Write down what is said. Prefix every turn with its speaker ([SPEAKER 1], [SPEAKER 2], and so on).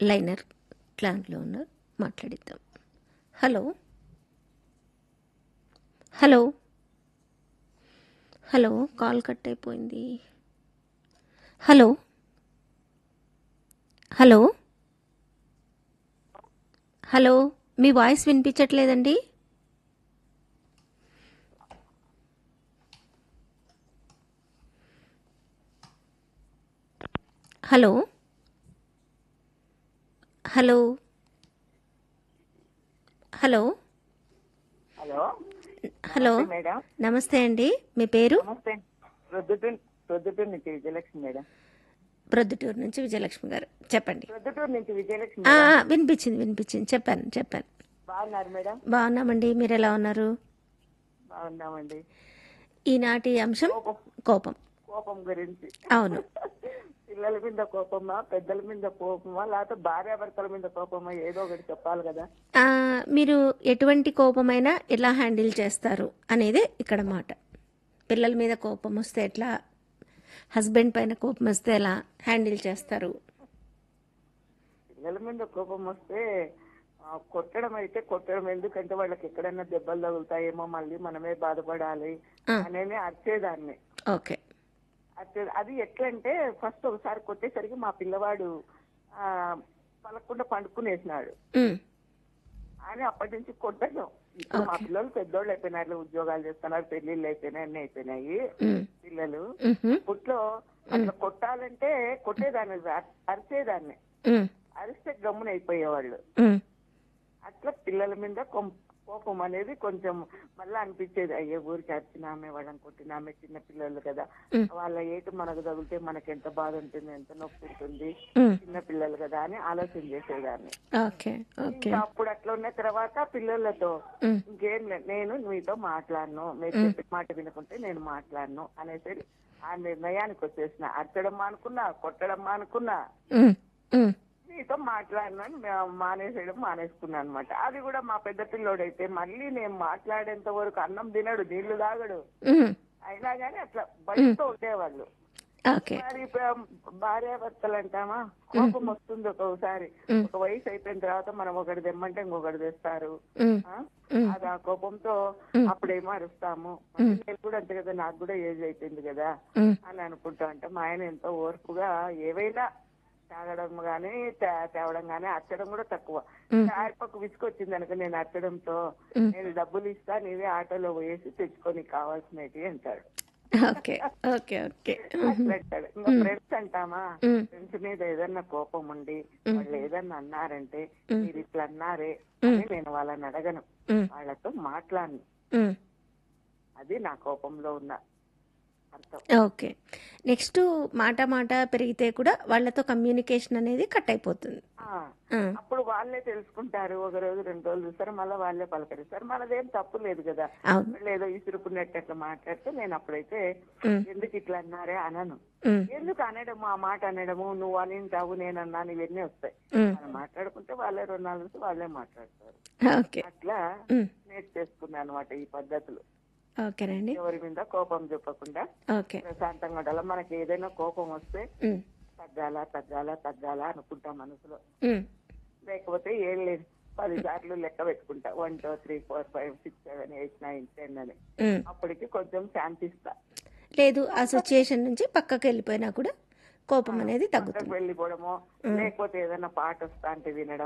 [SPEAKER 1] Liner క్లాన్లో ఉన్నారు మాట్లాడిద్దాం hello hello hello call cut అయిపోయింది హలో హలో హలో మీ వాయిస్ వినిపించట్లేదండి hello hello hello
[SPEAKER 2] hello
[SPEAKER 1] hello
[SPEAKER 2] madam
[SPEAKER 1] నమస్తే అండి మీ పేరు
[SPEAKER 2] నమస్తే ప్రొద్దుటూరు ప్రొద్దుటూరు నుంచి విజయలక్ష్మి మేడం
[SPEAKER 1] ప్రొద్దుటూరు నుంచి విజయలక్ష్మి గారు చెప్పండి
[SPEAKER 2] ప్రొద్దుటూరు నుంచి విజయలక్ష్మి
[SPEAKER 1] ఆ,
[SPEAKER 2] మేడం.
[SPEAKER 1] ఆ, వినిపించింది వినిపించింది చెప్పాను చెప్పాను
[SPEAKER 2] బాగున్నారు మేడం
[SPEAKER 1] బాగున్నామండి మీరు ఎలా ఉన్నారు
[SPEAKER 2] బాగున్నామండి
[SPEAKER 1] ఈనాటి అంశం
[SPEAKER 2] కోపం
[SPEAKER 1] కోపం
[SPEAKER 2] కోపం గురించి
[SPEAKER 1] అవును
[SPEAKER 2] పిల్లల మీద కోపమా పెద్దల మీద కోపమా లేకపోతే భార్యాభర్తల మీద కోపమా ఏదో ఒకటి చెప్పాలి కదా
[SPEAKER 1] ఆ, మీరు ఎటువంటి కోపమైనా ఎలా హ్యాండిల్ చేస్తారు అనేది ఇక్కడ మాట పిల్లల మీద కోపం వస్తే ఎట్లా హస్బెండ్ పైన కోపం వస్తే ఎలా హ్యాండిల్ చేస్తారు
[SPEAKER 2] పిల్లల మీద కోపం వస్తే ఆ, కొట్టడం అయితే కొట్టడం ఎందుకంటే వాళ్ళకి ఎక్కడైనా దెబ్బలు తగులుతాయేమో మళ్ళీ మనమే బాధపడాలి
[SPEAKER 1] ఆ.
[SPEAKER 2] అనేది అరిచేదాన్ని
[SPEAKER 1] ఓకే
[SPEAKER 2] అట్లా- అది ఎట్లంటే ఫస్ట్ ఒకసారి కొట్టేసరికి మా పిల్లవాడు ఆ పలకుండా పండుకునేసినాడు
[SPEAKER 1] ఉమ్,
[SPEAKER 2] అని అప్పటి నుంచి కొట్టను ఇప్పుడు మా పిల్లలు పెద్దోళ్ళు అయిపోయినారు ఉద్యోగాలు చేస్తున్నారు పెళ్లిళ్ళు అయిపోయినాయి అన్ని అయిపోయినాయి
[SPEAKER 1] ఉమ్,
[SPEAKER 2] పిల్లలు
[SPEAKER 1] ఉహుం,
[SPEAKER 2] పుట్లో అట్లా కొట్టాలంటే కొట్టేదాన్ని అర- అరిచేదాన్ని
[SPEAKER 1] ఉమ్,
[SPEAKER 2] అరిస్తే గమ్మున అయిపోయేవాళ్ళు
[SPEAKER 1] ఉమ్,
[SPEAKER 2] అట్లా పిల్లల మీద కొం- కోపం అనేది కొంచెం మళ్ళీ అనిపించేది అయ్యే ఊరికి అరిచినామే వాళ్ళని కొట్టినామే చిన్న పిల్లలు కదా
[SPEAKER 1] ఉమ్.
[SPEAKER 2] వాళ్ళ ఏటు మనకు తగిలితే మనకి ఎంత బాధ ఉంటుంది ఎంత నొప్పి ఉంటుంది
[SPEAKER 1] ఉమ్,
[SPEAKER 2] చిన్న పిల్లలు కదా అని ఆలోచన చేసేదాన్ని
[SPEAKER 1] ఓకే ఓకే
[SPEAKER 2] ఇంకా అప్పుడు అట్లా ఉన్న తర్వాత పిల్లలతో
[SPEAKER 1] ఉమ్,
[SPEAKER 2] ఇంకేం లేదు నేను మీతో మాట్లాడను మీరు చెప్పిన మాట వినుకుంటే నేను మాట్లాడను అనేసి ఆ నిర్ణయానికి వచ్చేసిన అరచడం మానుకున్నా కొట్టడం మానుకున్నా
[SPEAKER 1] ఉమ్, ఉమ్,
[SPEAKER 2] మీతో మాట్లాడినా మానేసేయడం మానేసుకున్నా అనమాట అది కూడా మా పెద్ద పిల్లోడైతే మళ్ళీ నేను మాట్లాడేంత వరకు అన్నం తినడు నీళ్లు తాగడు
[SPEAKER 1] ఉమ్,
[SPEAKER 2] అయినా గానీ అట్లా బయటతో ఉండేవాళ్ళు
[SPEAKER 1] ఓకే
[SPEAKER 2] మరి భార్యాభర్తలు అంటామా కోపం వస్తుంది ఒక్కొక్కసారి
[SPEAKER 1] ఉమ్.
[SPEAKER 2] ఒక వయసు అయిపోయిన తర్వాత మనం ఒకటి తెమ్మంటే ఇంకొకటి తెస్తారు
[SPEAKER 1] ఉమ్,
[SPEAKER 2] ఆ?
[SPEAKER 1] ఉమ్.
[SPEAKER 2] అది ఆ కోపంతో అప్పుడేమో అరుస్తాము నేను కూడా అంతే కదా నాకు కూడా ఏజ్ అయిపోయింది కదా
[SPEAKER 1] ఉమ్,
[SPEAKER 2] అని అనుకుంటా అంటే మా ఆయన ఎంతో ఓర్పుగా ఏవైనా తాగడం గానీ తే- తేవడం గానీ అచ్చడం కూడా తక్కువ ఆయప్పకు విసుకొచ్చింది అనుకో నేను అచ్చడంతో నేను డబ్బులు ఇస్తా నీవే ఆటోలో పోయేసి తెచ్చుకొని కావాల్సినవి అంటాడు
[SPEAKER 1] ఓకే ఓకే ఓకే
[SPEAKER 2] అట్లా అంటాడు ఇంకా ఫ్రెండ్స్ అంటామా
[SPEAKER 1] ఉమ్,
[SPEAKER 2] ఫ్రెండ్స్ మీద ఏదన్నా కోపం ఉండి వాళ్ళు ఏదన్నా అన్నారంటే మీరు ఇట్లా అన్నారే అని నేను వాళ్ళని అడగను
[SPEAKER 1] ఉమ్,
[SPEAKER 2] వాళ్ళతో మాట్లాడను
[SPEAKER 1] ఉమ్.
[SPEAKER 2] అది నా కోపంలో ఉన్న అర్థం
[SPEAKER 1] ఓకే నెక్స్ట్ మాట మాట పెరిగితే కూడా వాళ్ళతో కమ్యూనికేషన్ అనేది కట్ అయిపోతుంది
[SPEAKER 2] ఆ,
[SPEAKER 1] ఆ,
[SPEAKER 2] అప్పుడు వాళ్ళే తెలుసుకుంటారు ఒక రోజు రెండు రోజులు చూస్తారు మళ్ళీ వాళ్ళే పలకరిస్తారు మనదేం తప్పు లేదు కదా
[SPEAKER 1] అవును
[SPEAKER 2] వాళ్ళు ఏదో ఇసురుకున్నట్టు అట్లా మాట్లాడితే నేను అప్పుడైతే
[SPEAKER 1] ఉమ్,
[SPEAKER 2] ఎందుకు ఇట్లా అన్నారే అనను
[SPEAKER 1] ఉమ్,
[SPEAKER 2] ఎందుకు అనడము ఆ మాట అనడము నువ్వు అనింటావు నేను అన్నాను ఇవన్నీ వస్తాయి
[SPEAKER 1] ఉమ్.
[SPEAKER 2] మనం మాట్లాడుకుంటే వాళ్ళే రెండు నాలుగు రోజులు వాళ్ళే మాట్లాడతారు
[SPEAKER 1] ఓకే
[SPEAKER 2] అట్లా
[SPEAKER 1] ఉమ్,
[SPEAKER 2] నేర్చేసుకున్నాను అనమాట ఈ పద్ధతులు
[SPEAKER 1] ఓకేనండి
[SPEAKER 2] ఎవరి మీద కోపం చెప్పకుండా
[SPEAKER 1] ఓకే
[SPEAKER 2] ప్రశాంతంగా ఉండాలి మనకి ఏదైనా కోపం వస్తే
[SPEAKER 1] ఉమ్,
[SPEAKER 2] తగ్గాల తగ్గాల తగ్గాల అనుకుంటాం మనసులో
[SPEAKER 1] ఉమ్,
[SPEAKER 2] లేకపోతే ఏం లేదు పది సార్లు లెక్క పెట్టుకుంటా one two three four five six seven eight nine ten అని
[SPEAKER 1] ఉమ్.
[SPEAKER 2] అప్పటికి కొంచెం శాంతిస్తా
[SPEAKER 1] లేదు ఆ సిచ్యుయేషన్ నుంచి పక్కకి వెళ్ళిపోయినా కూడా కోపం అనేది తగ్గుతుంది
[SPEAKER 2] పక్కకు వెళ్ళిపోవడమో లేకపోతే ఏదైనా పాట వస్తా అంటే వినడం